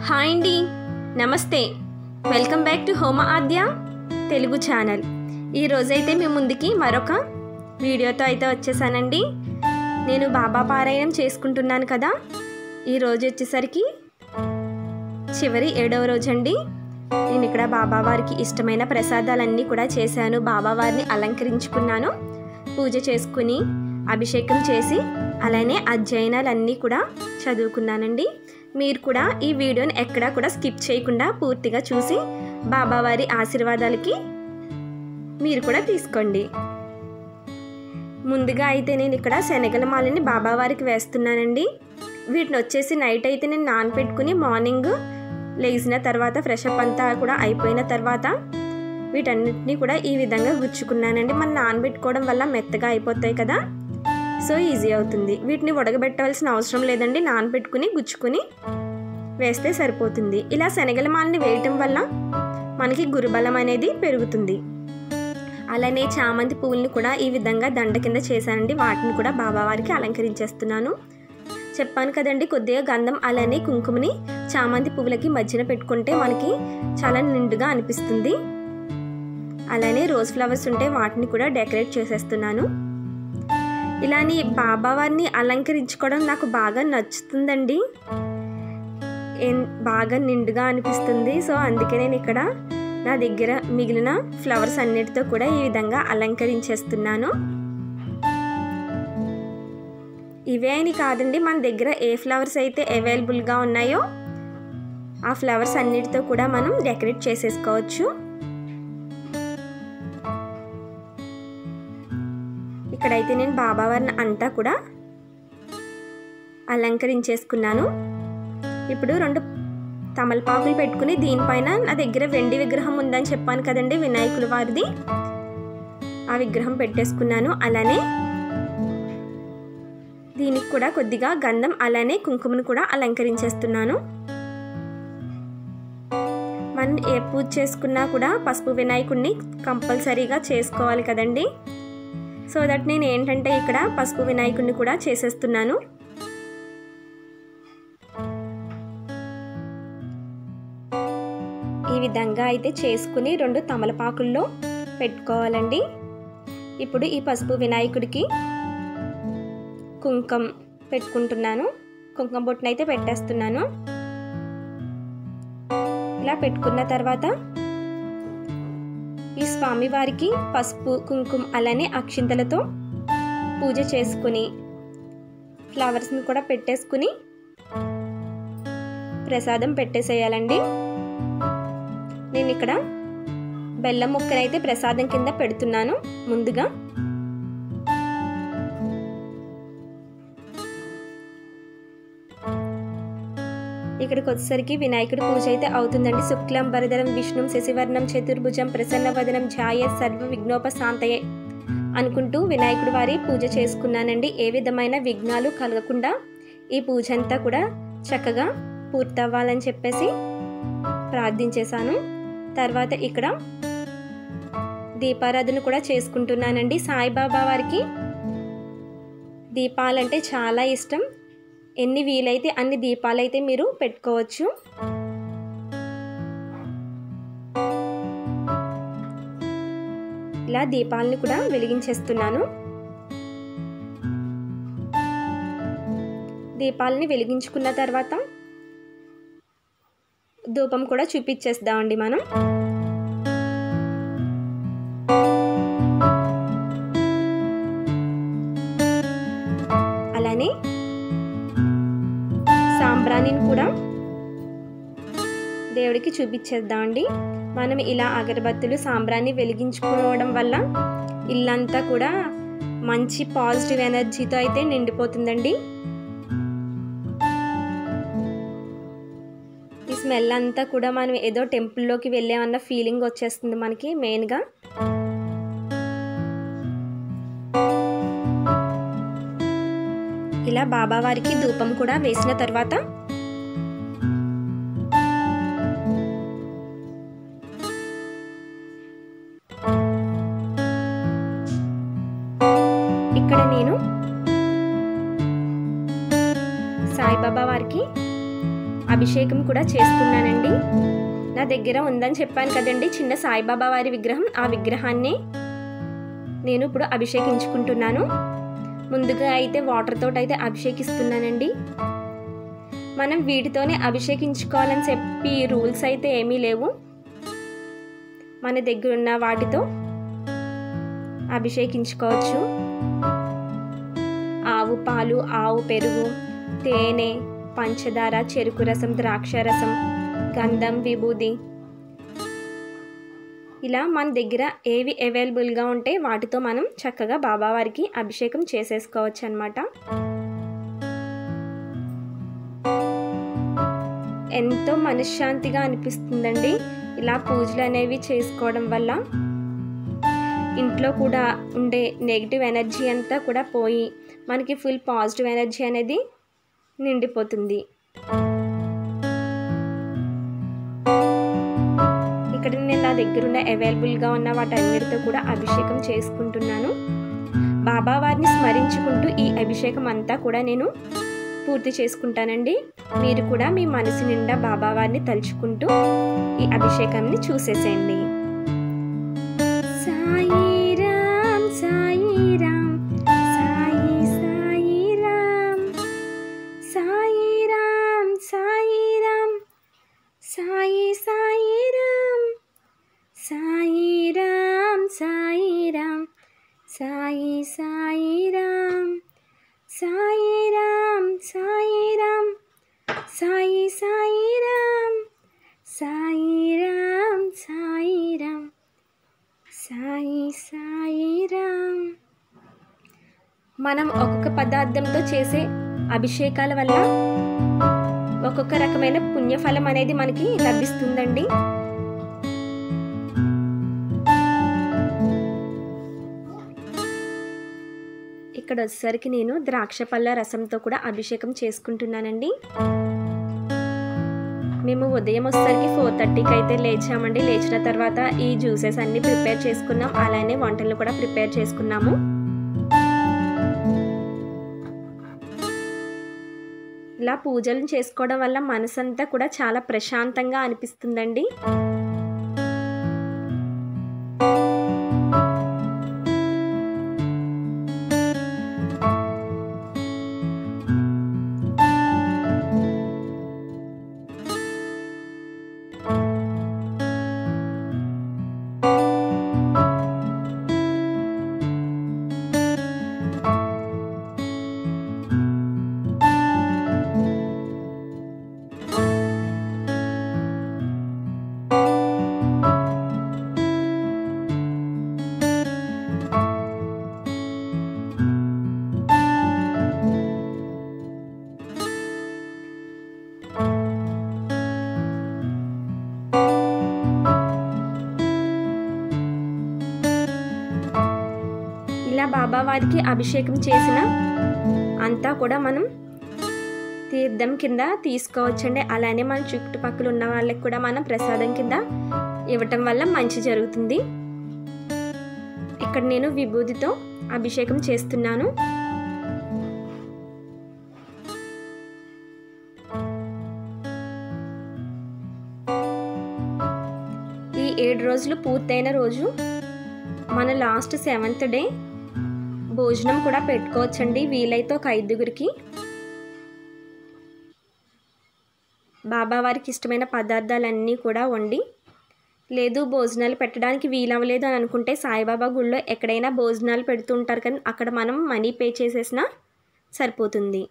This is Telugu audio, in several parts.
హాయ్ అండి నమస్తే వెల్కమ్ బ్యాక్ టు హోమ ఆద్య తెలుగు ఛానల్ ఈ రోజైతే మీ ముందుకి మరొక వీడియోతో అయితే వచ్చేసానండి నేను బాబా పారాయణం చేసుకుంటున్నాను కదా ఈ రోజు వచ్చేసరికి చివరి ఏడవ రోజు అండి నేను ఇక్కడ బాబావారికి ఇష్టమైన ప్రసాదాలన్నీ కూడా చేశాను బాబావారిని అలంకరించుకున్నాను పూజ చేసుకుని అభిషేకం చేసి అలానే అధ్యయనాలన్నీ కూడా చదువుకున్నానండి మీరు కూడా ఈ వీడియోని ఎక్కడా కూడా స్కిప్ చేయకుండా పూర్తిగా చూసి బాబావారి ఆశీర్వాదాలకి మీరు కూడా తీసుకోండి ముందుగా అయితే నేను ఇక్కడ శనగల మాలని బాబావారికి వేస్తున్నానండి వీటిని వచ్చేసి నైట్ అయితే నేను నానపెట్టుకుని మార్నింగ్ లేచిన తర్వాత ఫ్రెష్ అప్ అంతా కూడా అయిపోయిన తర్వాత వీటన్నిటిని కూడా ఈ విధంగా గుచ్చుకున్నానండి మనం నానబెట్టుకోవడం వల్ల మెత్తగా అయిపోతాయి కదా సో ఈజీ అవుతుంది వీటిని ఉడకబెట్టవలసిన అవసరం లేదండి నానబెట్టుకుని గుచ్చుకుని వేస్తే సరిపోతుంది ఇలా శనగల మాలని వేయటం వల్ల మనకి గురుబలం అనేది పెరుగుతుంది అలానే చామంతి పువ్వుల్ని కూడా ఈ విధంగా దండ కింద చేశానండి వాటిని కూడా బాబావారికి అలంకరించేస్తున్నాను చెప్పాను కదండి కొద్దిగా గంధం అలానే కుంకుమని చామంతి పువ్వులకి మధ్యన పెట్టుకుంటే మనకి చాలా నిండుగా అనిపిస్తుంది అలానే రోజ్ ఫ్లవర్స్ ఉంటే వాటిని కూడా డెకరేట్ చేసేస్తున్నాను ఇలాని బాబావారిని అలంకరించుకోవడం నాకు బాగా నచ్చుతుందండి బాగా నిండుగా అనిపిస్తుంది సో అందుకే నేను ఇక్కడ నా దగ్గర మిగిలిన ఫ్లవర్స్ అన్నిటితో కూడా ఈ విధంగా అలంకరించేస్తున్నాను ఇవే అని కాదండి మన దగ్గర ఏ ఫ్లవర్స్ అయితే అవైలబుల్గా ఉన్నాయో ఆ ఫ్లవర్స్ అన్నిటితో కూడా మనం డెకరేట్ చేసేసుకోవచ్చు ఇక్కడైతే నేను బాబావారిని అంతా కూడా అలంకరించేసుకున్నాను ఇప్పుడు రెండు తమలపాకులు పెట్టుకుని దీనిపైన నా దగ్గర వెండి విగ్రహం ఉందని చెప్పాను కదండి వినాయకుల వారిది ఆ విగ్రహం పెట్టేసుకున్నాను అలానే దీనికి కూడా కొద్దిగా గంధం అలానే కుంకుమను కూడా అలంకరించేస్తున్నాను మనం ఏ పూజ చేసుకున్నా కూడా పసుపు వినాయకుడిని కంపల్సరీగా చేసుకోవాలి కదండి సో దట్ నేను ఏంటంటే ఇక్కడ పసుపు వినాయకుడిని కూడా చేసేస్తున్నాను ఈ విధంగా అయితే చేసుకుని రెండు తమలపాకుల్లో పెట్టుకోవాలండి ఇప్పుడు ఈ పసుపు వినాయకుడికి కుంకం పెట్టుకుంటున్నాను కుంకుమ బొట్టును అయితే పెట్టేస్తున్నాను ఇలా పెట్టుకున్న తర్వాత ఈ స్వామివారికి పసుపు కుంకుమ అలానే అక్షింతలతో పూజ చేసుకుని ఫ్లవర్స్ని కూడా పెట్టేసుకుని ప్రసాదం పెట్టేసేయాలండి నేను ఇక్కడ బెల్లం ముక్కనైతే ప్రసాదం కింద పెడుతున్నాను ముందుగా ఇక్కడికి వచ్చేసరికి వినాయకుడి పూజ అయితే అవుతుందండి శుక్లం వరదరం విష్ణుం శశివర్ణం చతుర్భుజం ప్రసన్నవదనం ఛాయ సర్వ విఘ్నోపశాంతయే అనుకుంటూ వినాయకుడి వారి పూజ చేసుకున్నానండి ఏ విధమైన విఘ్నాలు కలగకుండా ఈ పూజ అంతా కూడా చక్కగా పూర్తవ్వాలని చెప్పేసి ప్రార్థించేశాను తర్వాత ఇక్కడ దీపారాధన కూడా చేసుకుంటున్నానండి సాయిబాబా వారికి దీపాలంటే చాలా ఇష్టం ఎన్ని వీలైతే అన్ని దీపాలైతే మీరు పెట్టుకోవచ్చు ఇలా దీపాలని కూడా వెలిగించేస్తున్నాను దీపాలని వెలిగించుకున్న తర్వాత ధూపం కూడా చూపించేద్దామండి మనం అలానే సాంబ్రాణిని కూడా దేవుడికి చూపించేద్దామండి మనం ఇలా అగరబత్తులు సాంబ్రాన్ని వెలిగించుకోవడం వల్ల ఇల్లంతా కూడా మంచి పాజిటివ్ ఎనర్జీతో అయితే నిండిపోతుందండి ఈ స్మెల్ అంతా కూడా మనం ఏదో టెంపుల్లోకి వెళ్ళామన్న ఫీలింగ్ వచ్చేస్తుంది మనకి మెయిన్గా ఇలా బాబావారికి ధూపం కూడా వేసిన తర్వాత ఇక్కడ నేను సాయిబాబా వారికి అభిషేకం అభిషేకం కూడా చేస్తున్నానండి నా దగ్గర ఉందని చెప్పాను కదండి చిన్న సాయిబాబా వారి విగ్రహం ఆ విగ్రహాన్ని నేను ఇప్పుడు అభిషేకించుకుంటున్నాను ముందుగా అయితే వాటర్ తోటి అయితే అభిషేకిస్తున్నానండి మనం వీటితోనే అభిషేకించుకోవాలని చెప్పి రూల్స్ అయితే ఏమీ లేవు మన దగ్గర ఉన్న వాటితో అభిషేకించుకోవచ్చు ఆవు పాలు ఆవు పెరుగు తేనె పంచదార చెరుకు రసం ద్రాక్ష రసం గంధం విభూది ఇలా మన దగ్గర ఏవి అవైలబుల్గా ఉంటే వాటితో మనం చక్కగా బాబావారికి అభిషేకం చేసేసుకోవచ్చు అనమాట ఎంతో మనశ్శాంతిగా అనిపిస్తుందండి ఇలా పూజలు అనేవి చేసుకోవడం వల్ల ఇంట్లో కూడా ఉండే నెగిటివ్ ఎనర్జీ అంతా కూడా పోయి మనకి ఫుల్ పాజిటివ్ ఎనర్జీ అనేది నిండిపోతుంది ఇక్కడ నేను నా దగ్గర ఉన్న అవైలబుల్గా ఉన్న వాటన్నిటితో కూడా అభిషేకం చేసుకుంటున్నాను బాబా వారిని స్మరించుకుంటూ ఈ అభిషేకం అంతా కూడా నేను పూర్తి చేసుకుంటానండి మీరు కూడా మీ మనసు నిండా బాబా వారిని తలుచుకుంటూ ఈ అభిషేకాన్ని చూసేసేయండి సాయిరామ్ సాయిరామ్ సాయి సాయిరామ్ సాయిరామ్ సాయిరామ్ సాయి సాయిరామ్ సాయిరామ్ సాయిరామ్ సాయి సాయిరామ్ సాయిరామ్ సాయిరామ్ సాయి సాయిరామ్ సాయిరామ్ సాయిరామ్ సాయి సాయిరామ్ మనం ఒక్కొక్క పదార్థంతో చేసే అభిషేకాల వల్ల ఒక్కొక్క రకమైన పుణ్యఫలం అనేది మనకి లభిస్తుందండి ఇక్కడ వచ్చేసరికి నేను ద్రాక్ష పళ్ళ రసంతో కూడా అభిషేకం చేసుకుంటున్నానండి మేము ఉదయం వచ్చేసరికి ఫోర్ థర్టీకి అయితే లేచామండి లేచిన తర్వాత ఈ జ్యూసెస్ అన్ని ప్రిపేర్ చేసుకున్నాం అలానే వంటలు కూడా ప్రిపేర్ చేసుకున్నాము ఇలా పూజలు చేసుకోవడం వల్ల మనసంతా కూడా చాలా ప్రశాంతంగా అనిపిస్తుందండి ఇలా బాబా వారికి అభిషేకం చేసిన అంతా కూడా మనం తీర్థం కింద తీసుకోవచ్చండి అలానే మన చుట్టుపక్కల ఉన్న వాళ్ళకి కూడా మనం ప్రసాదం కింద ఇవ్వటం వల్ల మంచి జరుగుతుంది ఇక్కడ నేను విభూతితో అభిషేకం చేస్తున్నాను ఈ ఏడు రోజులు పూర్తయిన రోజు మన లాస్ట్ సెవెంత్ డే భోజనం కూడా పెట్టుకోవచ్చండి వీలైతే ఒక ఐదుగురికి బాబా వారికి ఇష్టమైన పదార్థాలన్నీ కూడా వండి లేదు భోజనాలు పెట్టడానికి వీలవ్వలేదు అని అనుకుంటే సాయిబాబా గుళ్ళో ఎక్కడైనా భోజనాలు పెడుతూ ఉంటారు కానీ అక్కడ మనం మనీ పే చేసేసినా సరిపోతుంది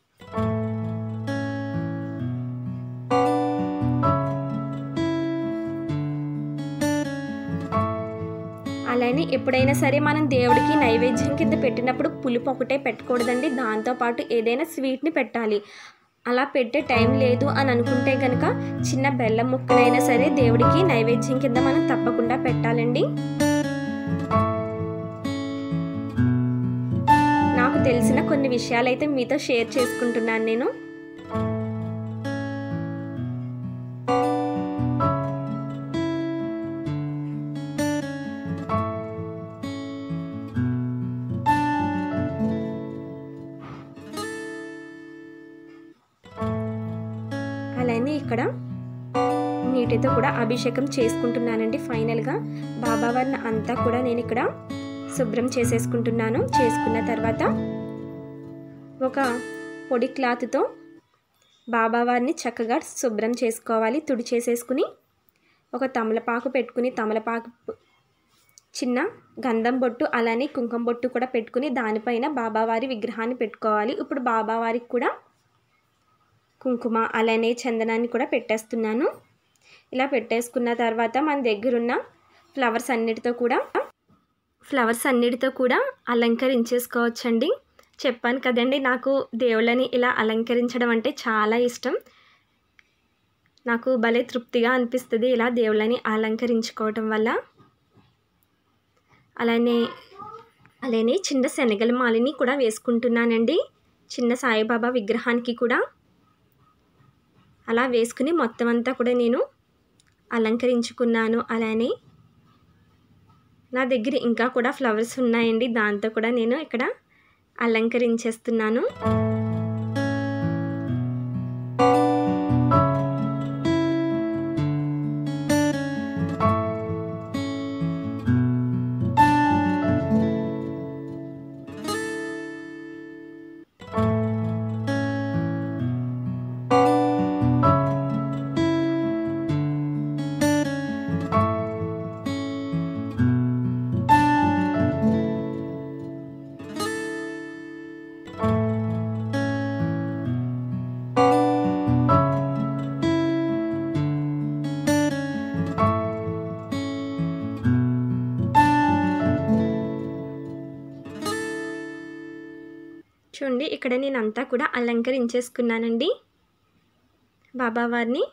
అలానే ఎప్పుడైనా సరే మనం దేవుడికి నైవేద్యం కింద పెట్టినప్పుడు పులుపు ఒకటే పెట్టకూడదండి దాంతోపాటు ఏదైనా స్వీట్ని పెట్టాలి అలా పెట్టే టైం లేదు అని అనుకుంటే కనుక చిన్న బెల్లం ముక్కలైనా సరే దేవుడికి నైవేద్యం కింద మనం తప్పకుండా పెట్టాలండి నాకు తెలిసిన కొన్ని విషయాలైతే మీతో షేర్ చేసుకుంటున్నాను నేను అలానే ఇక్కడ నీటితో కూడా అభిషేకం చేసుకుంటున్నానండి ఫైనల్గా బాబావారిని అంతా కూడా నేను ఇక్కడ శుభ్రం చేసేసుకుంటున్నాను చేసుకున్న తర్వాత ఒక పొడి క్లాత్తో బాబావారిని చక్కగా శుభ్రం చేసుకోవాలి తుడి చేసేసుకుని ఒక తమలపాకు పెట్టుకుని తమలపాకు చిన్న గంధం బొట్టు అలానే కుంకుమ బొట్టు కూడా పెట్టుకుని దానిపైన బాబావారి విగ్రహాన్ని పెట్టుకోవాలి ఇప్పుడు బాబావారికి కూడా కుంకుమ అలానే చందనాన్ని కూడా పెట్టేస్తున్నాను ఇలా పెట్టేసుకున్న తర్వాత మన దగ్గరున్న ఫ్లవర్స్ అన్నిటితో కూడా ఫ్లవర్స్ అన్నిటితో కూడా అలంకరించేసుకోవచ్చండి చెప్పాను కదండి నాకు దేవుళ్ళని ఇలా అలంకరించడం అంటే చాలా ఇష్టం నాకు భలే తృప్తిగా అనిపిస్తుంది ఇలా దేవుళ్ళని అలంకరించుకోవటం వల్ల అలానే అలానే చిన్న శనగల మాలిని కూడా వేసుకుంటున్నానండి చిన్న సాయిబాబా విగ్రహానికి కూడా అలా వేసుకుని మొత్తం అంతా కూడా నేను అలంకరించుకున్నాను అలానే నా దగ్గర ఇంకా కూడా ఫ్లవర్స్ ఉన్నాయండి దాంతో కూడా నేను ఇక్కడ అలంకరించేస్తున్నాను చూడండి ఇక్కడ నేను అంతా కూడా అలంకరించేసుకున్నానండి బాబావారిని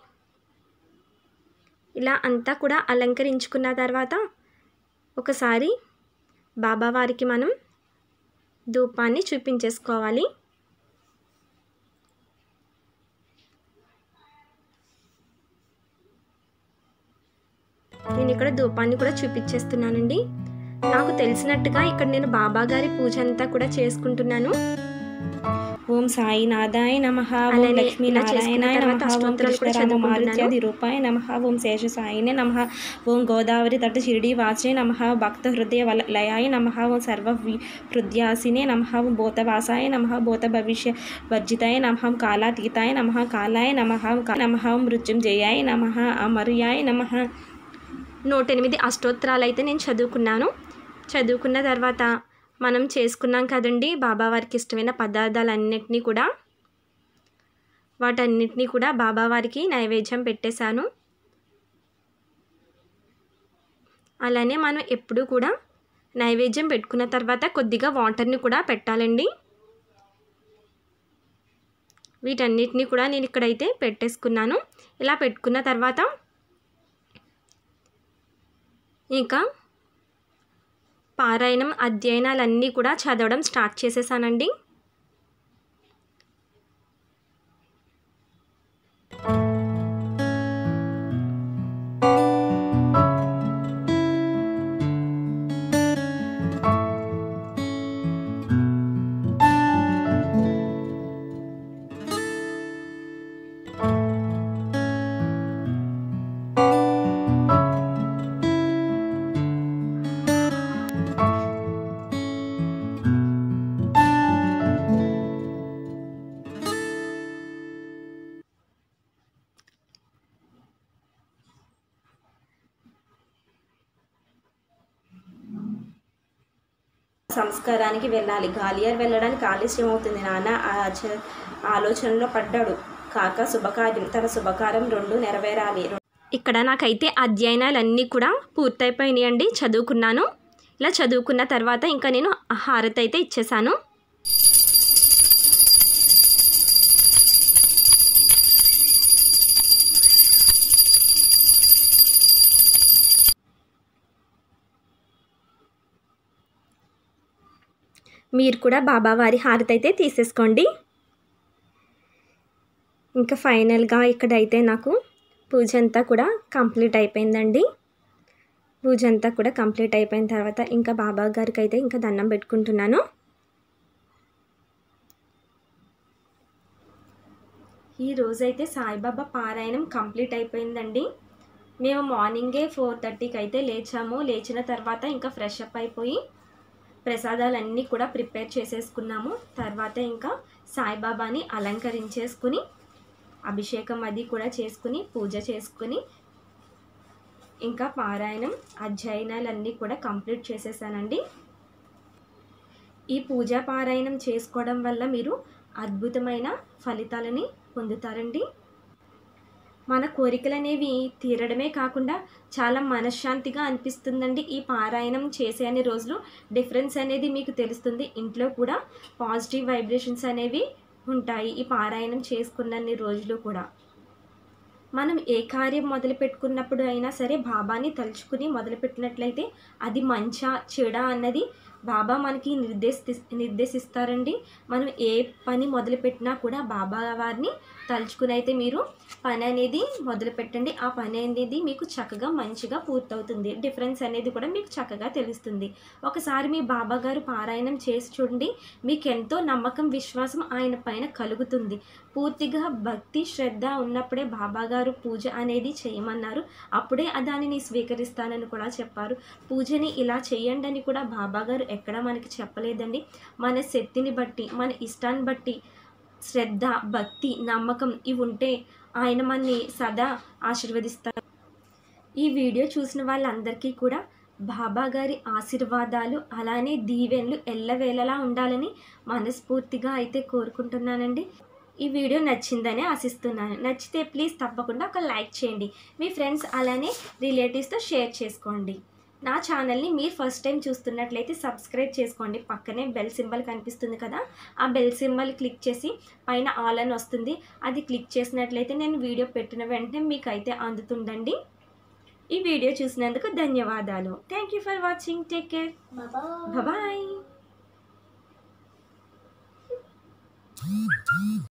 ఇలా అంతా కూడా అలంకరించుకున్న తర్వాత ఒకసారి బాబావారికి మనం ధూపాన్ని చూపించేసుకోవాలి నేను ఇక్కడ ధూపాన్ని కూడా చూపించేస్తున్నానండి నాకు తెలిసినట్టుగా ఇక్కడ నేను బాబా గారి పూజ అంతా కూడా చేసుకుంటున్నాను ఓం సాయి నాదాయ నమ ఓం అలానే లక్ష్మీ ఇలా చేసుకున్న నారాయణాయ తర్వాత నమ ఓం అష్టోత్తరాలు కూడా కృష్ణరామ చదువుకుంటున్నాను. మారుత్యాది రూపాయ నమ ఓం శేష సాయినే నమ ఓం గోదావరి తట షిరిడి వాసనే నమ భక్త హృదయ వల- లయాయ నమ ఓం సర్వ వి- హృదయాసినే నమ ఓం భూతవాసాయ నమ భూత భవిష్య వర్జితాయ నమ కాలాతీతాయ నమ కాలాయ నమ నమ మృత్యుంజయాయ నమ అమర్యాయ నమ నూట ఎనిమిది అష్టోత్తరాలు అయితే నేను చదువుకున్నాను చదువుకున్న తర్వాత మనం చేసుకున్నాం కదండి బాబావారికి ఇష్టమైన పదార్థాలన్నిటినీ కూడా వాటన్నిటినీ కూడా బాబావారికి నైవేద్యం పెట్టేశాను అలానే మనం ఎప్పుడూ కూడా నైవేద్యం పెట్టుకున్న తర్వాత కొద్దిగా వాటర్ని కూడా పెట్టాలండి వీటన్నిటిని కూడా నేను ఇక్కడైతే పెట్టేసుకున్నాను ఇలా పెట్టుకున్న తర్వాత ఇంకా పారాయణం అధ్యయనాలన్నీ కూడా చదవడం స్టార్ట్ చేసేసానండి సంస్కారానికి వెళ్ళాలి గాలియర్ వెళ్ళడానికి ఆలస్యం అవుతుంది నాన్న ఆచ- ఆలోచనలో పడ్డాడు కాక శుభకార్యం తన శుభకార్యం రెండు నెరవేరాలి ఇక్కడ నాకైతే అధ్యయనాలన్నీ కూడా పూర్తయిపోయినాయి అండి చదువుకున్నాను ఇలా చదువుకున్న తర్వాత ఇంకా నేను హారతి అయితే ఇచ్చేసాను మీరు కూడా బాబావారి హారతి అయితే తీసేసుకోండి ఇంకా ఫైనల్గా ఇక్కడైతే నాకు పూజ అంతా కూడా కంప్లీట్ అయిపోయిందండి పూజ అంతా కూడా కంప్లీట్ అయిపోయిన తర్వాత ఇంకా బాబా గారికి అయితే ఇంకా దండం పెట్టుకుంటున్నాను ఈ రోజైతే సాయిబాబా పారాయణం కంప్లీట్ అయిపోయిందండి మేము మార్నింగే ఫోర్ థర్టీకి అయితే లేచాము లేచిన తర్వాత ఇంకా ఫ్రెష్ అప్ అయిపోయి ప్రసాదాలన్నీ కూడా ప్రిపేర్ చేసేసుకున్నాము తర్వాత ఇంకా సాయిబాబాని అలంకరించేసుకుని అభిషేకం అది కూడా చేసుకుని పూజ చేసుకుని ఇంకా పారాయణం అధ్యయనాలన్నీ కూడా కంప్లీట్ చేసేసానండి ఈ పూజా పారాయణం చేసుకోవడం వల్ల మీరు అద్భుతమైన ఫలితాలని పొందుతారండి మన కోరికలు అనేవి తీరడమే కాకుండా చాలా మనశ్శాంతిగా అనిపిస్తుందండి ఈ పారాయణం చేసే అనే రోజులు డిఫరెన్స్ అనేది మీకు తెలుస్తుంది ఇంట్లో కూడా పాజిటివ్ వైబ్రేషన్స్ అనేవి ఉంటాయి ఈ పారాయణం చేసుకున్నన్ని రోజులు కూడా మనం ఏ కార్యం మొదలు పెట్టుకున్నప్పుడు అయినా సరే బాబాని తలుచుకుని మొదలుపెట్టినట్లయితే అది మంచా చెడా అన్నది బాబా మనకి నిర్దేశి నిర్దేశిస్తారండి మనం ఏ పని మొదలుపెట్టినా కూడా బాబా వారిని తలుచుకుని అయితే మీరు పని అనేది మొదలు పెట్టండి ఆ పని అనేది మీకు చక్కగా మంచిగా పూర్తవుతుంది డిఫరెన్స్ అనేది కూడా మీకు చక్కగా తెలుస్తుంది ఒకసారి మీ బాబా గారు పారాయణం చేసి చూడండి మీకు ఎంతో నమ్మకం విశ్వాసం ఆయన పైన కలుగుతుంది పూర్తిగా భక్తి శ్రద్ధ ఉన్నప్పుడే బాబా గారు పూజ అనేది చేయమన్నారు అప్పుడే దానిని స్వీకరిస్తానని కూడా చెప్పారు పూజని ఇలా చేయండి అని కూడా బాబా గారు ఎక్కడ మనకి చెప్పలేదండి మన శక్తిని బట్టి మన ఇష్టాన్ని బట్టి శ్రద్ధ భక్తి నమ్మకం ఇవి ఉంటే ఆయన మనని సదా ఆశీర్వదిస్తారు ఈ వీడియో చూసిన వాళ్ళందరికీ కూడా బాబా గారి ఆశీర్వాదాలు అలానే దీవెనలు ఎల్లవేళలా ఉండాలని మనస్ఫూర్తిగా అయితే కోరుకుంటున్నానండి ఈ వీడియో నచ్చిందని ఆశిస్తున్నాను నచ్చితే ప్లీజ్ తప్పకుండా ఒక లైక్ చేయండి మీ ఫ్రెండ్స్ అలానే రిలేటివ్స్తో షేర్ చేసుకోండి నా ఛానల్ని మీరు ఫస్ట్ టైం చూస్తున్నట్లయితే సబ్స్క్రైబ్ చేసుకోండి పక్కనే బెల్ సింబల్ కనిపిస్తుంది కదా ఆ బెల్ సింబల్ క్లిక్ చేసి పైన ఆల్ అని వస్తుంది అది క్లిక్ చేసినట్లయితే నేను వీడియో పెట్టిన వెంటనే మీకు అయితే అందుతుందండి ఈ వీడియో చూసినందుకు ధన్యవాదాలు thank you for watching take care bye